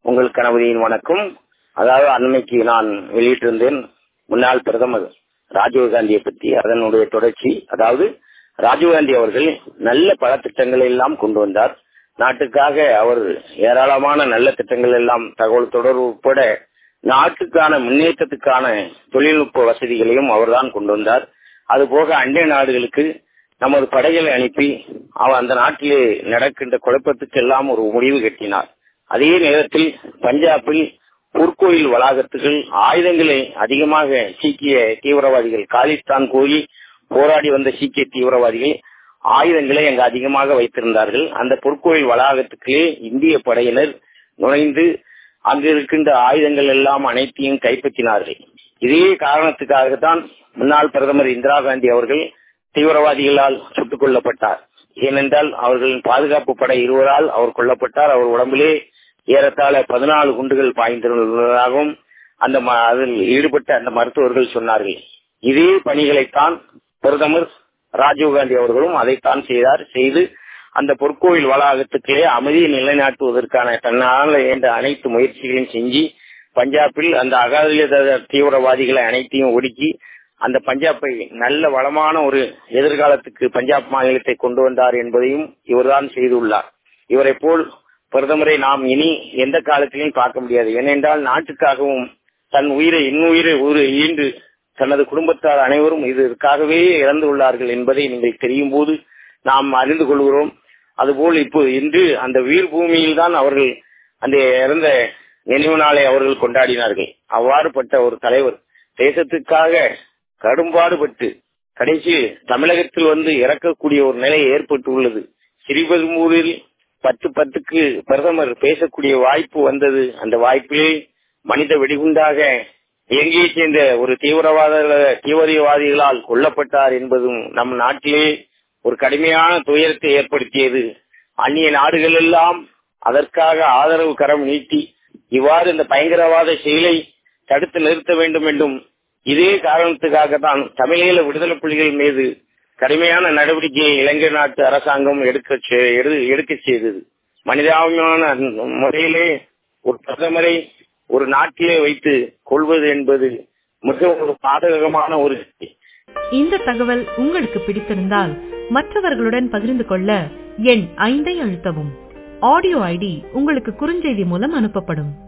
உங்கள் கணவரின் வணக்கம் அதாவது அன்னைக்கு நான் வெளியிட்டிருந்தேன் முன்னாள் பிரதமர் ராஜீவ்காந்தியை பற்றி அதனுடைய தொடர்ச்சி அதாவது ராஜீவ்காந்தி அவர்கள் நல்ல பல திட்டங்களை எல்லாம் கொண்டு வந்தார் நாட்டுக்காக அவர் ஏராளமான நல்ல திட்டங்கள் எல்லாம் தகவல் தொடர்பு உட்பட நாட்டுக்கான முன்னேற்றத்துக்கான தொழில்நுட்ப வசதிகளையும் அவர்தான் கொண்டு வந்தார் அதுபோக அண்டை நாடுகளுக்கு நமது படைகளை அனுப்பி அவர் அந்த நாட்டிலே நடக்கின்ற குழப்பத்துக்கெல்லாம் ஒரு முடிவு கட்டினார் அதே நேரத்தில் பஞ்சாபில் பொற்கோயில் வளாகத்துகள் ஆயுதங்களை அதிகமாக சீக்கிய தீவிரவாதிகள் காலிஸ்தான் கோயில் போராடி வந்த சீக்கிய தீவிரவாதிகள் ஆயுதங்களை அங்கு அதிகமாக வைத்திருந்தார்கள் அந்த பொற்கோயில் வளாகத்துக்கு இந்திய படையினர் நுழைந்து அங்கு இருக்கின்ற ஆயுதங்கள் எல்லாம் அனைத்தையும் கைப்பற்றினார்கள் இதே காரணத்துக்காகத்தான் முன்னாள் பிரதமர் இந்திரா காந்தி அவர்கள் தீவிரவாதிகளால் சுட்டுக் கொல்லப்பட்டார் ஏனென்றால் அவர்களின் பாதுகாப்பு படை இருவரால் அவர் கொல்லப்பட்டார் அவர் உடம்பிலே ஏறத்தாழ பதினாலு குண்டுகள் பாய்ந்திருந்ததாகவும் அந்த அதில் ஈடுபட்ட அந்த மருத்துவர்கள் சொன்னார்கள் இதே பணிகளைத்தான் பிரதமர் ராஜீவ்காந்தி அவர்களும் அதைத்தான் செய்தார் செய்து அந்த பொற்கோவில் வளாகத்துக்களே அமைதியை நிலைநாட்டுவதற்கான தன்னால் என்ற அனைத்து முயற்சிகளையும் செஞ்சு பஞ்சாபில் அந்த அகாலிய தீவிரவாதிகளை அனைத்தையும் ஒடுக்கி அந்த பஞ்சாபை நல்ல வளமான ஒரு எதிர்காலத்துக்கு பஞ்சாப் மாநிலத்தை கொண்டு வந்தார் என்பதையும் இவர்தான் செய்துள்ளார் இவரை போல் பிரதமரை நாம் இனி எந்த காலத்திலையும் பார்க்க முடியாது ஏனென்றால் நாட்டுக்காகவும் தன் உயிரை இன்னுயிரை ஒரு ஈண்டு தனது குடும்பத்தார் அனைவரும் இதற்காகவே இறந்து உள்ளார்கள் என்பதை நீங்கள் தெரியும் போது நாம் அறிந்து கொள்கிறோம் அதுபோல் இப்போ இன்று அந்த வீர் பூமியில் தான் அவர்கள் அந்த இறந்த நினைவு நாளை அவர்கள் கொண்டாடினார்கள் அவ்வாறு பட்ட ஒரு தலைவர் தேசத்துக்காக கடும்பாடுபட்டு கடைசி தமிழகத்தில் வந்து இறக்கக்கூடிய ஒரு நிலை ஏற்பட்டு உள்ளது ஸ்ரீபெரும்பூரில் பத்து பத்துக்கு பிரதமர் பேசக்கூடிய வாய்ப்பு வந்தது அந்த வாய்ப்பிலே மனித வெடிகுண்டாக இலங்கையை சேர்ந்த ஒரு தீவிரவாத தீவிரவாதிகளால் கொல்லப்பட்டார் என்பதும் நம் நாட்டிலே ஒரு கடுமையான துயரத்தை ஏற்படுத்தியது அந்நிய நாடுகள் எல்லாம் அதற்காக ஆதரவு கரம் நீட்டி இவ்வாறு இந்த பயங்கரவாத செயலை தடுத்து நிறுத்த வேண்டும் என்றும் இதே காரணத்துக்காக தான் தமிழீழ விடுதலை புலிகள் மீது கடுமையான நடவடிக்கையை இலங்கை நாட்டு அரசாங்கம் எடுக்க எடுக்க செய்தது மனிதாபிமான முறையிலே ஒரு பிரதமரை ஒரு நாட்டிலே வைத்து கொள்வது என்பது மிக ஒரு பாதகமான ஒரு இந்த தகவல் உங்களுக்கு பிடித்திருந்தால் மற்றவர்களுடன் பகிர்ந்து கொள்ள எண் ஐந்தை அழுத்தவும் ஆடியோ ஐடி உங்களுக்கு குறுஞ்செய்தி மூலம் அனுப்பப்படும்